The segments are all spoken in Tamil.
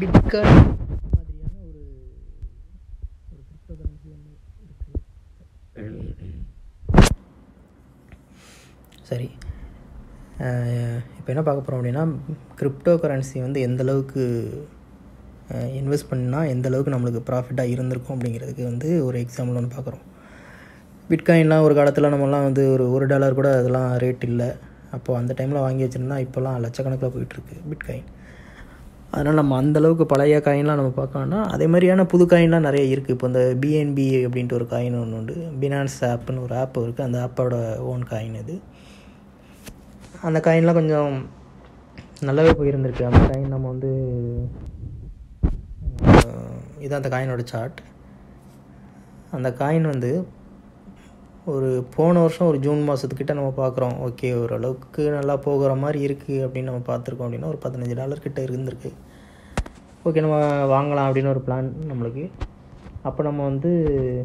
பிட்காயின் மாதிரியான ஒரு ஒரு கிரிப்டோ கரன்சி ஒன்று இருக்குது சரி இப்போ என்ன பார்க்க போகிறோம் அப்படின்னா கிரிப்டோ கரன்சி வந்து எந்த அளவுக்கு இன்வெஸ்ட் பண்ணால் எந்த அளவுக்கு நம்மளுக்கு ப்ராஃபிட்டாக இருந்திருக்கும் அப்படிங்கிறதுக்கு வந்து ஒரு எக்ஸாம்பிள் ஒன்று பார்க்குறோம் பிட்காயின்லாம் ஒரு காலத்தில் நம்மலாம் வந்து ஒரு ஒரு டாலர் கூட அதெல்லாம் ரேட் இல்லை அப்போது அந்த டைமில் வாங்கி வச்சுருந்தா இப்போல்லாம் லட்சக்கணக்கில் போயிட்டுருக்கு பிட்காயின் அதனால் நம்ம அந்தளவுக்கு பழைய காயின்லாம் நம்ம பார்க்கணும்னா அதே மாதிரியான புது காயின்லாம் நிறைய இருக்குது இப்போ இந்த பிஎன்பி அப்படின்ட்டு ஒரு காயின் ஒன்று உண்டு பினான்ஸ் ஆப்புன்னு ஒரு ஆப் இருக்குது அந்த ஆப்போட ஓன் காயின் இது அந்த காயின்லாம் கொஞ்சம் நல்லாவே போயிருந்திருக்கு அந்த காயின் நம்ம வந்து இதான் அந்த காயினோட சார்ட் அந்த காயின் வந்து ஒரு போன வருஷம் ஒரு ஜூன் மாதத்துக்கிட்ட நம்ம பார்க்குறோம் ஓகே ஓரளவுக்கு நல்லா போகிற மாதிரி இருக்குது அப்படின்னு நம்ம பார்த்துருக்கோம் அப்படின்னா ஒரு பதினஞ்சு டாலர் கிட்ட இருந்திருக்கு ஓகே நம்ம வாங்கலாம் அப்படின்னு ஒரு பிளான் நம்மளுக்கு அப்போ நம்ம வந்து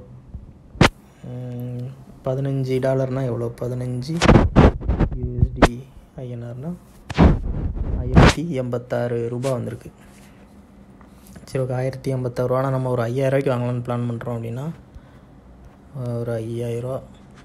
பதினஞ்சு டாலர்னால் எவ்வளோ பதினஞ்சு யூஎஸ்டி ஐஎன்ஆர்னா ஆயிரத்தி எண்பத்தாறு ரூபா வந்திருக்கு சரி ஓகே ஆயிரத்தி எண்பத்தாறு ரூபானா நம்ம ஒரு ஐயாயிரரூவாய்க்கு வாங்கலாம்னு பிளான் பண்ணுறோம் அப்படின்னா ஒரு ஐயாயிரரூவா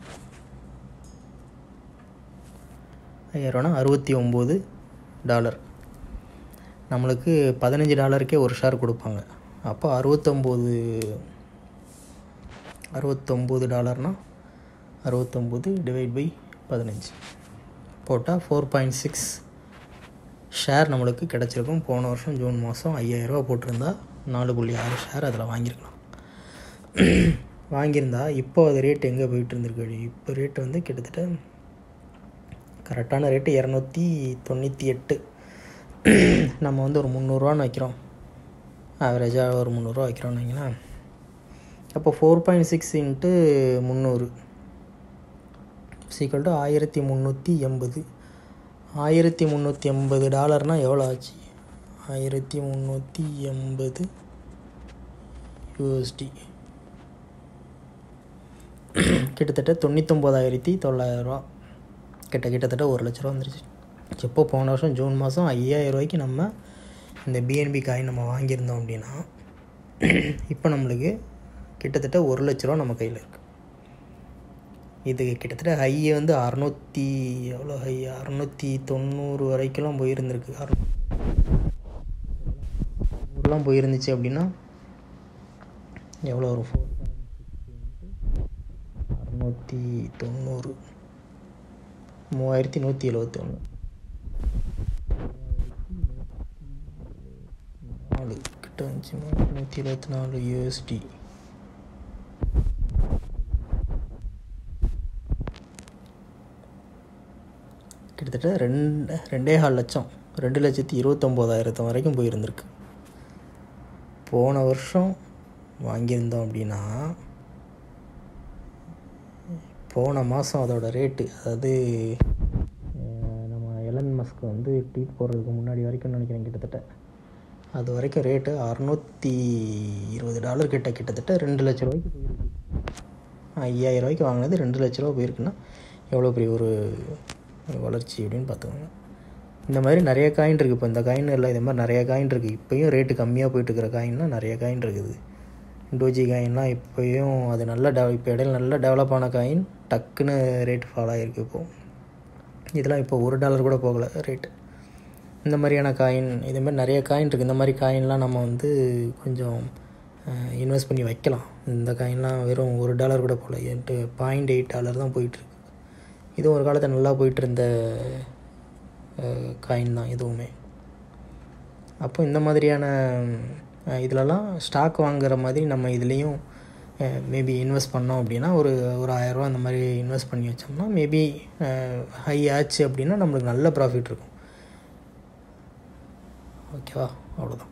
ஐயாயிரரூவானா அறுபத்தி ஒம்பது டாலர் நம்மளுக்கு பதினஞ்சு டாலருக்கே ஒரு ஷேர் கொடுப்பாங்க அப்போ அறுபத்தொம்போது அறுபத்தொம்போது டாலர்னால் அறுபத்தொம்போது டிவைட் பை பதினஞ்சு போட்டால் ஃபோர் பாயிண்ட் சிக்ஸ் ஷேர் நம்மளுக்கு கிடச்சிருக்கும் போன வருஷம் ஜூன் மாதம் ஐயாயிரரூவா போட்டிருந்தா நாலு புள்ளி ஆறு ஷேர் அதில் வாங்கியிருக்கலாம் வாங்கியிருந்தா இப்போ அது ரேட் எங்கே போயிட்டு இருந்திருக்கு இப்போ ரேட்டு வந்து கிட்டத்தட்ட கரெக்டான ரேட்டு இரநூத்தி தொண்ணூற்றி எட்டு நம்ம வந்து ஒரு முந்நூறுரூவான்னு வைக்கிறோம் ஆவரேஜாக ஒரு முந்நூறுரூவா வைக்கிறோம்னு வைங்களேன் அப்போ ஃபோர் பாயிண்ட் சிக்ஸ் இன்ட்டு முந்நூறு சீக்கிரம் டு ஆயிரத்தி முந்நூற்றி எண்பது ஆயிரத்தி முந்நூற்றி எண்பது டாலர்னால் எவ்வளோ ஆச்சு ஆயிரத்தி முந்நூற்றி எண்பது யூஎஸ்டி கிட்டத்தட்ட தொண்ணூத்தொம்போதாயிரத்தி தொள்ளாயிரரூவா கிட்ட கிட்டத்தட்ட ஒரு லட்ச ரூபா வந்துருச்சு எப்போ போன வருஷம் ஜூன் மாதம் ஐயாயிரம் ரூபாய்க்கு நம்ம இந்த பிஎன்பி காயின் நம்ம வாங்கியிருந்தோம் அப்படின்னா இப்போ நம்மளுக்கு கிட்டத்தட்ட ஒரு லட்ச ரூபா நம்ம கையில் இருக்குது இது கிட்டத்தட்ட ஹை வந்து அறநூற்றி எவ்வளோ ஹை அறநூற்றி தொண்ணூறு வரைக்கும்லாம் போயிருந்திருக்கு அறநூறுலாம் போயிருந்துச்சு அப்படின்னா எவ்வளோ ஒரு ஃபோர் அறநூற்றி தொண்ணூறு மூவாயிரத்தி நூற்றி எழுபத்தி ஒன்று நாலு கிட்ட வந்துச்சு நூற்றி இருபத்தி நாலு யூஎஸ்டி கிட்டத்தட்ட ரெண்டு ரெண்டே கால் லட்சம் ரெண்டு லட்சத்தி இருபத்தொம்போதாயிரத்து வரைக்கும் போயிருந்திருக்கு போன வருஷம் வாங்கியிருந்தோம் அப்படின்னா போன மாதம் அதோட ரேட்டு அதாவது நம்ம எலன் மஸ்க் வந்து ட்வீட் போடுறதுக்கு முன்னாடி வரைக்கும் நினைக்கிறேன் கிட்டத்தட்ட அது வரைக்கும் ரேட்டு அறநூற்றி இருபது டாலர் கிட்ட கிட்டத்தட்ட ரெண்டு லட்ச ரூபாய்க்கு போயிருக்கு ஐயாயிரம் ரூபாய்க்கு வாங்கினது ரெண்டு லட்ச ரூபா போயிருக்குன்னா எவ்வளோ பெரிய ஒரு வளர்ச்சி அப்படின்னு பார்த்துக்கோங்க இந்த மாதிரி நிறைய காயின் இருக்குது இப்போ இந்த காயின் இல்லை இது மாதிரி நிறைய காயின் இருக்குது இப்போயும் ரேட்டு கம்மியாக போயிட்டுருக்கிற காயின்லாம் நிறைய காயின் இருக்குது டோஜி காயின்லாம் இப்போயும் அது நல்லா டெவ இப்போ இடையில நல்லா டெவலப் ஆன காயின் டக்குன்னு ரேட் ஃபால் ஆகிருக்கு இப்போது இதெல்லாம் இப்போ ஒரு டாலர் கூட போகலை ரேட்டு இந்த மாதிரியான காயின் இது மாதிரி நிறைய காயின் இருக்குது இந்த மாதிரி காயின்லாம் நம்ம வந்து கொஞ்சம் இன்வெஸ்ட் பண்ணி வைக்கலாம் இந்த காயின்லாம் வெறும் ஒரு டாலர் கூட போகல எட்டு பாயிண்ட் எயிட் டாலர் தான் போயிட்டுருக்கு இதுவும் ஒரு காலத்தில் நல்லா போயிட்டு இருந்த காயின் தான் இதுவுமே அப்போ இந்த மாதிரியான இதிலலாம் ஸ்டாக் வாங்குற மாதிரி நம்ம இதுலேயும் மேபி இன்வெஸ்ட் பண்ணோம் அப்படின்னா ஒரு ஒரு ஆயரூவா அந்த மாதிரி இன்வெஸ்ட் பண்ணி வச்சோம்னா மேபி ஹை ஆச்சு அப்படின்னா நம்மளுக்கு நல்ல ப்ராஃபிட் இருக்கும் ஓகேவா அவ்வளோதான்